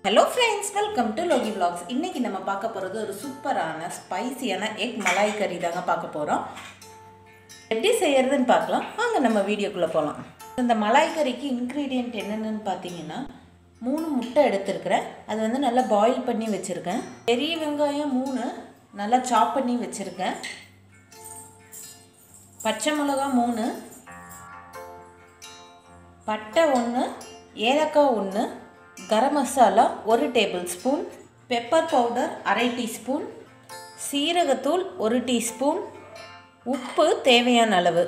hello friends welcome to Loki vlogs இன்னைக்கு நம்ம பார்க்க போகிறது ஒரு சூப்பரான ஸ்பைசியான எக் மலாய் கறி தாங்க பார்க்க போகிறோம் எப்படி செய்யறதுன்னு பார்க்கலாம் வாங்க நம்ம வீடியோக்குள்ளே போகலாம் இந்த மலாய் கறிக்கு இன்க்ரீடியன்ட் என்னென்னு பார்த்தீங்கன்னா மூணு முட்டை எடுத்திருக்கிறேன் அது வந்து நல்லா பாயில் பண்ணி வச்சுருக்கேன் பெரிய வெங்காயம் மூணு நல்லா சாப் பண்ணி வச்சுருக்கேன் பச்சை மிளகா மூணு பட்டை ஒன்று ஏலக்காய் ஒன்று கரம் மசாலா ஒரு டேபிள் ஸ்பூன் பெப்பர் பவுடர் அரை டீஸ்பூன் சீரகத்தூள் ஒரு டீஸ்பூன் உப்பு தேவையான அளவு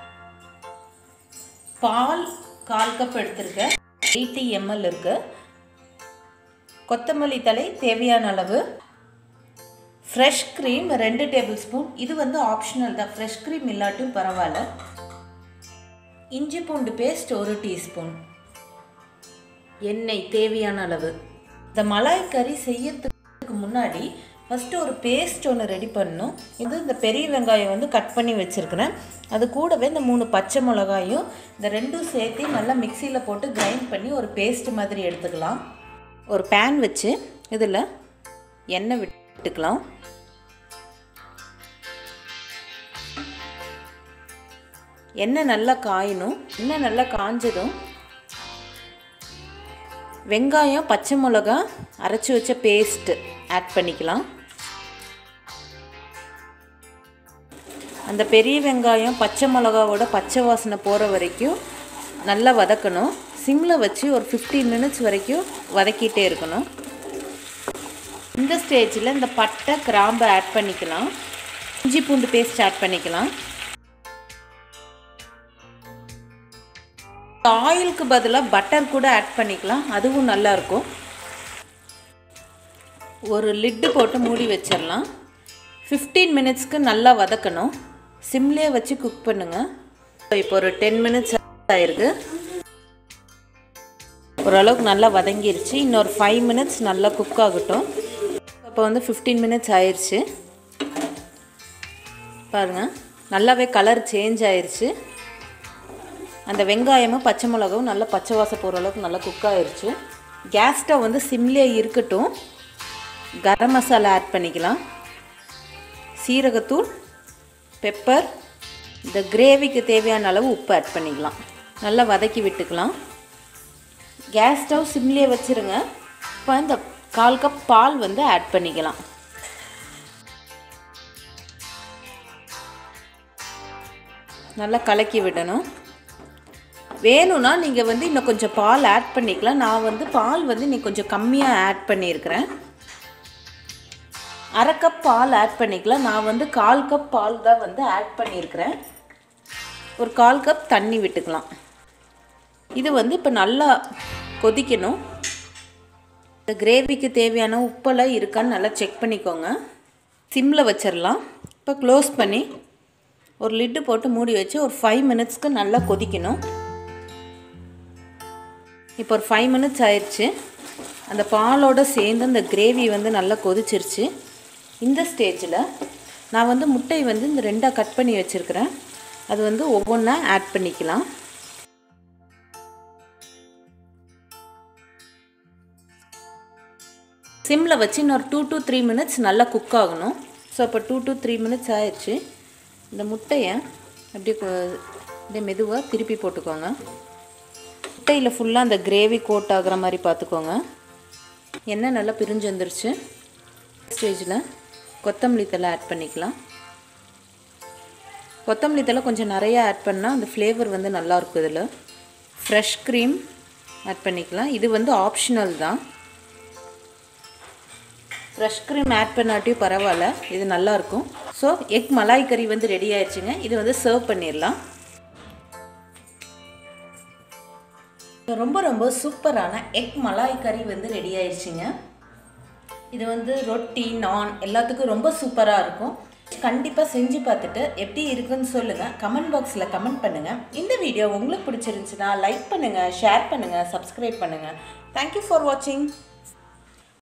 பால் கால் கப் எடுத்திருக்கேன் எயிட்டி எம்எல் இருக்கு கொத்தமல்லி தழை தேவையான அளவு ஃப்ரெஷ் க்ரீம் ரெண்டு டேபிள் ஸ்பூன் இது வந்து ஆப்ஷனல் தான் ஃப்ரெஷ் க்ரீம் இல்லாட்டும் பரவாயில்ல இஞ்சி பூண்டு பேஸ்ட் ஒரு டீஸ்பூன் எண்ணெய் தேவையான அளவு இந்த மலாய் கறி செய்யறதுக்கு முன்னாடி ஃபஸ்ட்டு ஒரு பேஸ்ட் ஒன்று ரெடி பண்ணணும் இது இந்த பெரிய வெங்காயம் வந்து கட் பண்ணி வச்சுருக்கிறேன் அது கூடவே இந்த மூணு பச்சை மிளகாயும் இந்த ரெண்டும் சேர்த்து நல்லா மிக்சியில் போட்டு கிரைண்ட் பண்ணி ஒரு பேஸ்ட் மாதிரி எடுத்துக்கலாம் ஒரு பேன் வச்சு இதில் எண்ணெய் விட்டுக்கலாம் எண்ணெய் நல்லா காயணும் எண்ணெய் நல்லா காஞ்சதும் வெங்காயம் பச்சை மிளகா அரைச்சி வச்ச பேஸ்ட் ஆட் பண்ணிக்கலாம் அந்த பெரிய வெங்காயம் பச்சை மிளகாவோட பச்சை வாசனை போகிற வரைக்கும் நல்லா வதக்கணும் சிம்மில் வச்சு ஒரு ஃபிஃப்டீன் மினிட்ஸ் வரைக்கும் வதக்கிட்டே இருக்கணும் இந்த ஸ்டேஜில் இந்த பட்டை கிராம்பு ஆட் பண்ணிக்கலாம் இஞ்சி பூண்டு பேஸ்ட் ஆட் பண்ணிக்கலாம் ஆயிலுக்கு பதிலாக பட்டர் கூட ஆட் பண்ணிக்கலாம் அதுவும் நல்லாயிருக்கும் ஒரு லிட்டு போட்டு மூடி வச்சிடலாம் ஃபிஃப்டீன் மினிட்ஸ்க்கு நல்லா வதக்கணும் சிம்லேயே வச்சு குக் பண்ணுங்கள் இப்போ ஒரு டென் மினிட்ஸ் ஆயிருக்கு ஓரளவுக்கு நல்லா வதங்கிருச்சு இன்னொரு ஃபைவ் மினிட்ஸ் நல்லா குக் ஆகட்டும் இப்போ வந்து ஃபிஃப்டீன் மினிட்ஸ் ஆயிடுச்சு பாருங்கள் நல்லாவே கலர் சேஞ்ச் ஆயிடுச்சு அந்த வெங்காயமும் பச்சை மிளகாவும் நல்லா பச்சை வாசம் போகிற அளவுக்கு நல்லா குக் ஆயிடுச்சு கேஸ் ஸ்டவ் வந்து சிம்லேயே இருக்கட்டும் கரம் மசாலா ஆட் பண்ணிக்கலாம் சீரகத்தூள் பெப்பர் இந்த கிரேவிக்கு தேவையான அளவு உப்பு ஆட் பண்ணிக்கலாம் நல்லா வதக்கி விட்டுக்கலாம் கேஸ் ஸ்டவ் சிம்லேயே வச்சுருங்க இப்போ இந்த கால் கப் பால் வந்து ஆட் பண்ணிக்கலாம் நல்லா கலக்கி விடணும் வேணும்னா நீங்கள் வந்து இன்னும் கொஞ்சம் பால் ஆட் பண்ணிக்கலாம் நான் வந்து பால் வந்து இன்னைக்கு கொஞ்சம் கம்மியாக ஆட் பண்ணியிருக்கிறேன் அரை கப் பால் ஆட் பண்ணிக்கலாம் நான் வந்து கால் கப் பால் தான் வந்து ஆட் பண்ணியிருக்கிறேன் ஒரு கால் கப் தண்ணி விட்டுக்கலாம் இது வந்து இப்போ நல்லா கொதிக்கணும் இந்த கிரேவிக்கு தேவையான உப்பெல்லாம் இருக்கான்னு நல்லா செக் பண்ணிக்கோங்க சிம்மில் வச்சிடலாம் இப்போ க்ளோஸ் பண்ணி ஒரு லிட்டு போட்டு மூடி வச்சு ஒரு ஃபைவ் மினிட்ஸ்க்கு நல்லா கொதிக்கணும் இப்போ ஒரு ஃபைவ் மினிட்ஸ் ஆயிடுச்சு அந்த பாலோடு சேர்ந்து அந்த கிரேவி வந்து நல்லா கொதிச்சிருச்சு இந்த ஸ்டேஜில் நான் வந்து முட்டை வந்து இந்த ரெண்டாக கட் பண்ணி வச்சுருக்கிறேன் அது வந்து ஒவ்வொன்றா ஆட் பண்ணிக்கலாம் சிம்மில் வச்சு இன்னொரு டூ டு த்ரீ மினிட்ஸ் நல்லா குக் ஆகணும் ஸோ இப்போ டூ டு த்ரீ மினிட்ஸ் ஆயிடுச்சு இந்த முட்டையை அப்படியே அப்படியே மெதுவாக திருப்பி போட்டுக்கோங்க முட்டையில் ஃபுல்லாக அந்த கிரேவி கோட் ஆகிற மாதிரி பார்த்துக்கோங்க எண்ணெய் நல்லா பிரிஞ்சு வந்துருச்சு ஸ்டேஜில் கொத்தமல்லி தலை ஆட் பண்ணிக்கலாம் கொத்தமல்லி தலை கொஞ்சம் நிறையா ஆட் பண்ணால் அந்த ஃப்ளேவர் வந்து நல்லாயிருக்கும் இதில் ஃப்ரெஷ் க்ரீம் ஆட் பண்ணிக்கலாம் இது வந்து ஆப்ஷனல் தான் ஃப்ரெஷ் க்ரீம் ஆட் பண்ணாட்டியும் பரவாயில்ல இது நல்லாயிருக்கும் ஸோ எக் மலாய் கறி வந்து ரெடி ஆயிடுச்சுங்க இது வந்து சர்வ் பண்ணிடலாம் ரொம்ப ரொம்ப சூப்பரான எக் மலாய் கறி வந்து ரெடி ஆயிடுச்சுங்க இது வந்து ரொட்டி நான் எல்லாத்துக்கும் ரொம்ப சூப்பராக இருக்கும் கண்டிப்பாக செஞ்சு பார்த்துட்டு எப்படி இருக்குன்னு சொல்லுங்கள் கமெண்ட் பாக்ஸில் கமெண்ட் பண்ணுங்கள் இந்த வீடியோ உங்களுக்கு பிடிச்சிருந்துச்சுன்னா லைக் பண்ணுங்கள் ஷேர் பண்ணுங்கள் சப்ஸ்கிரைப் பண்ணுங்கள் தேங்க்யூ ஃபார் வாட்சிங்